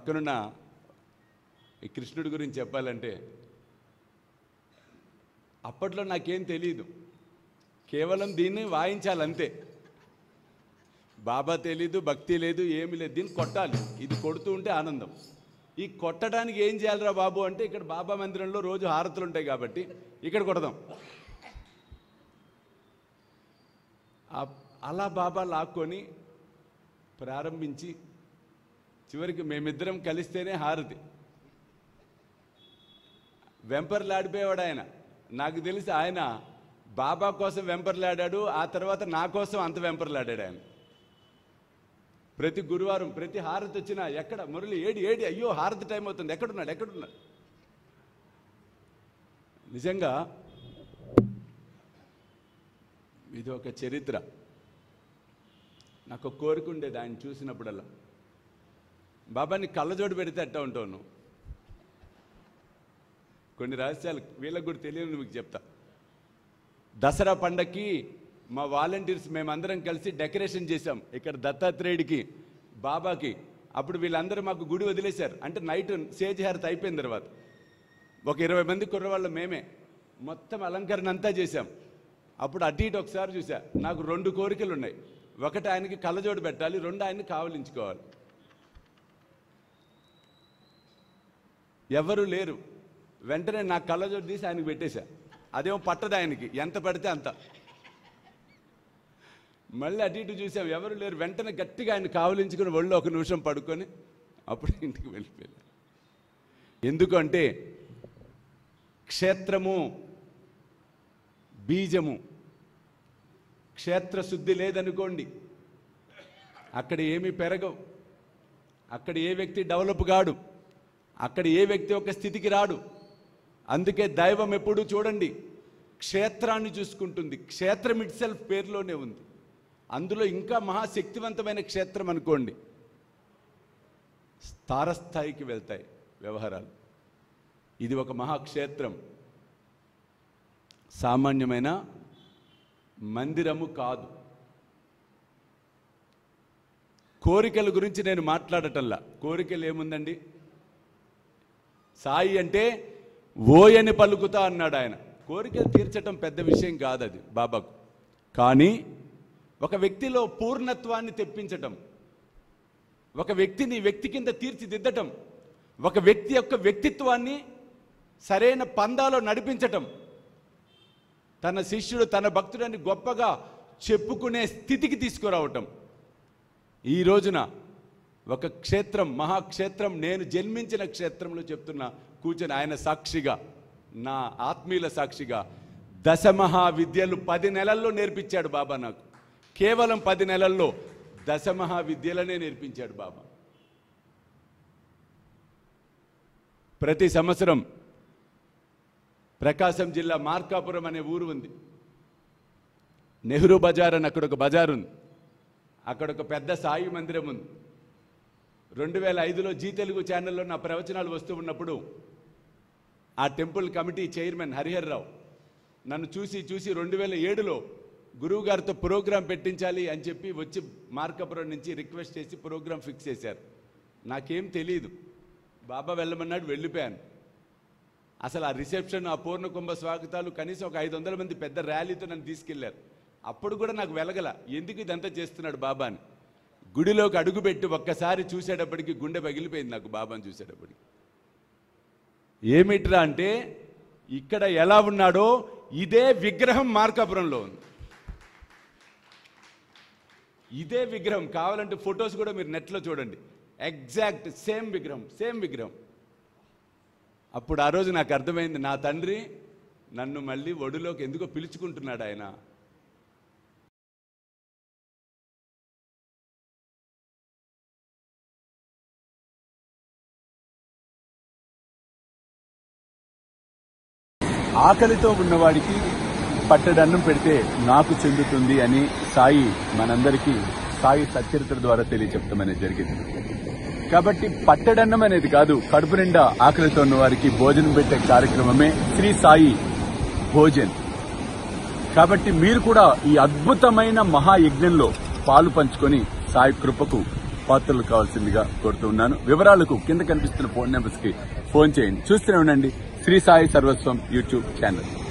పక్కనున్న ఈ కృష్ణుడి గురించి చెప్పాలంటే అప్పట్లో నాకేం తెలియదు కేవలం దీన్ని వాయించాలంతే బాబా తెలీదు భక్తి లేదు ఏమీ లేదు దీన్ని కొట్టాలి ఇది కొడుతూ ఉంటే ఆనందం ఈ కొట్టడానికి ఏం చేయాలిరా బాబు అంటే ఇక్కడ బాబా మందిరంలో రోజు హారతులు ఉంటాయి కాబట్టి ఇక్కడ కొడదాం ఆ- అలా బాబా లాక్కొని ప్రారంభించి చివరికి మేమిద్దరం కలిస్తేనే హారతి వెంపర్లాడిపోయేవాడు ఆయన నాకు తెలిసి ఆయన బాబా కోసం వెంపర్లాడాడు ఆ తర్వాత నా కోసం అంత వెంపర్లాడాడు ఆయన ప్రతి గురువారం ప్రతి హారతి వచ్చినా ఎక్కడ మురళి ఏడి ఏడి అయ్యో హారతి టైం అవుతుంది ఎక్కడున్నాడు ఎక్కడున్నాడు నిజంగా ఇది ఒక చరిత్ర నాకు ఒక కోరిక ఉండేది ఆయన చూసినప్పుడల్లా బాబాని కళ్ళజోడు పెడితే అట్టా ఉంటావు నువ్వు కొన్ని రహస్యాలు వీళ్ళకి కూడా తెలియని మీకు చెప్తా దసరా పండక్కి మా వాలంటీర్స్ మేమందరం కలిసి డెకరేషన్ చేశాం ఇక్కడ దత్తాత్రేయుడికి బాబాకి అప్పుడు వీళ్ళందరూ మాకు గుడి వదిలేశారు అంటే నైట్ సేజ్ హారతి అయిపోయిన తర్వాత ఒక ఇరవై మంది కుర్రవాళ్ళు మేమే మొత్తం అలంకరణ అంతా చేశాం అప్పుడు అటు ఇటు ఒకసారి చూసా నాకు రెండు కోరికలు ఉన్నాయి ఒకటి ఆయనకి కళ్ళజోడు పెట్టాలి రెండు ఆయన్ని కావలించుకోవాలి ఎవరు లేరు వెంటనే నా కళ్ళజోడు తీసి ఆయనకి పెట్టేశా అదేమో పట్టదు ఆయనకి ఎంత పడితే అంత మళ్ళీ అటు ఇటు చూసాం ఎవరు లేరు వెంటనే గట్టిగా ఆయన కావలించుకుని ఒళ్ళు ఒక నిమిషం పడుకొని అప్పుడు ఇంటికి వెళ్ళిపోయారు ఎందుకంటే క్షేత్రము బీజము క్షేత్రశుద్ధి లేదనుకోండి అక్కడ ఏమీ పెరగవు అక్కడ ఏ వ్యక్తి డెవలప్ కాడు అక్కడ ఏ వ్యక్తి ఒక స్థితికి రాడు అందుకే దైవం ఎప్పుడూ చూడండి క్షేత్రాన్ని చూసుకుంటుంది క్షేత్రం ఇట్ సెల్ఫ్ పేరులోనే ఉంది అందులో ఇంకా మహాశక్తివంతమైన క్షేత్రం అనుకోండి తారస్థాయికి వెళ్తాయి వ్యవహారాలు ఇది ఒక మహాక్షేత్రం సామాన్యమైన మందిరము కాదు కోరికల గురించి నేను మాట్లాడటంలా కోరికలు ఏముందండి సాయి అంటే ఓయని పలుకుతా అన్నాడు ఆయన కోరికలు తీర్చటం పెద్ద విషయం కాదు అది బాబాకు కానీ ఒక వ్యక్తిలో పూర్ణత్వాన్ని తెప్పించటం ఒక వ్యక్తిని వ్యక్తి కింద తీర్చిదిద్దటం ఒక వ్యక్తి యొక్క వ్యక్తిత్వాన్ని సరైన పందాలో నడిపించటం తన శిష్యుడు తన భక్తుడని గొప్పగా చెప్పుకునే స్థితికి తీసుకురావటం ఈ రోజున ఒక క్షేత్రం మహాక్షేత్రం నేను జన్మించిన క్షేత్రంలో చెప్తున్నా కూర్చొని ఆయన సాక్షిగా నా ఆత్మీయుల సాక్షిగా దశ మహావిద్యలు పది నెలల్లో నేర్పించాడు బాబా నాకు కేవలం పది నెలల్లో దశ మహావిద్యలనే నేర్పించాడు బాబా ప్రతి సంవత్సరం ప్రకాశం జిల్లా మార్కాపురం అనే ఊరు ఉంది నెహ్రూ బజార్ అని అక్కడ ఒక బజార్ ఉంది అక్కడ ఒక పెద్ద సాయి మందిరం ఉంది రెండు వేల ఐదులో జీ తెలుగు ఛానల్లో నా ప్రవచనాలు వస్తూ ఉన్నప్పుడు ఆ temple committee chairman Harihar Rao నన్ను చూసి చూసి రెండు వేల ఏడులో గురువు గారితో ప్రోగ్రాం పెట్టించాలి అని చెప్పి వచ్చి మార్కపురం నుంచి రిక్వెస్ట్ చేసి ప్రోగ్రాం ఫిక్స్ చేశారు నాకేం తెలియదు బాబా వెళ్ళమన్నాడు వెళ్ళిపోయాను అసలు ఆ రిసెప్షన్ ఆ పూర్ణ కుంభ స్వాగతాలు కనీసం ఒక ఐదు వందల మంది పెద్ద ర్యాలీతో నన్ను తీసుకెళ్లారు అప్పుడు కూడా నాకు వెలగల ఎందుకు ఇదంతా చేస్తున్నాడు బాబా అని గుడిలోకి అడుగుపెట్టి ఒక్కసారి చూసేటప్పటికి గుండె పగిలిపోయింది నాకు బాబాని చూసేటప్పటికి ఏమిట్రా అంటే ఇక్కడ ఎలా ఉన్నాడో ఇదే విగ్రహం మార్కాపురంలో ఉంది ఇదే విగ్రహం కావాలంటే ఫొటోస్ కూడా మీరు నెట్లో చూడండి ఎగ్జాక్ట్ సేమ్ విగ్రహం సేమ్ విగ్రహం అప్పుడు ఆ రోజు నాకు అర్థమైంది నా తండ్రి నన్ను మళ్ళీ ఒడిలోకి ఎందుకో పిలుచుకుంటున్నాడు ఆయన ఆకలితో ఉన్నవాడికి పట్టడన్నం పెడితే నాకు చెందుతుంది అని సాయి మనందరికీ సాయి సచరిత్ర ద్వారా తెలియచెప్పడం అనేది జరిగింది కాబట్టి పట్టడన్నం అనేది కాదు కడుపు నిండా ఆకలితో ఉన్న వారికి భోజనం పెట్టే కార్యక్రమమే శ్రీ సాయి భోజన్ కాబట్టి మీరు కూడా ఈ అద్భుతమైన మహాయజ్ఞంలో పాలు పంచుకొని సాయి కృపకు పాత్రలు కావాల్సిందిగా కోరుతున్నాను వివరాలకు కింద కనిపిస్తున్న ఫోన్ నెంబర్స్ కి ఫోన్ చేయండి చూస్తూనే ఉండండి శ్రీ సాయి సర్వస్వం యూట్యూబ్ ఛానల్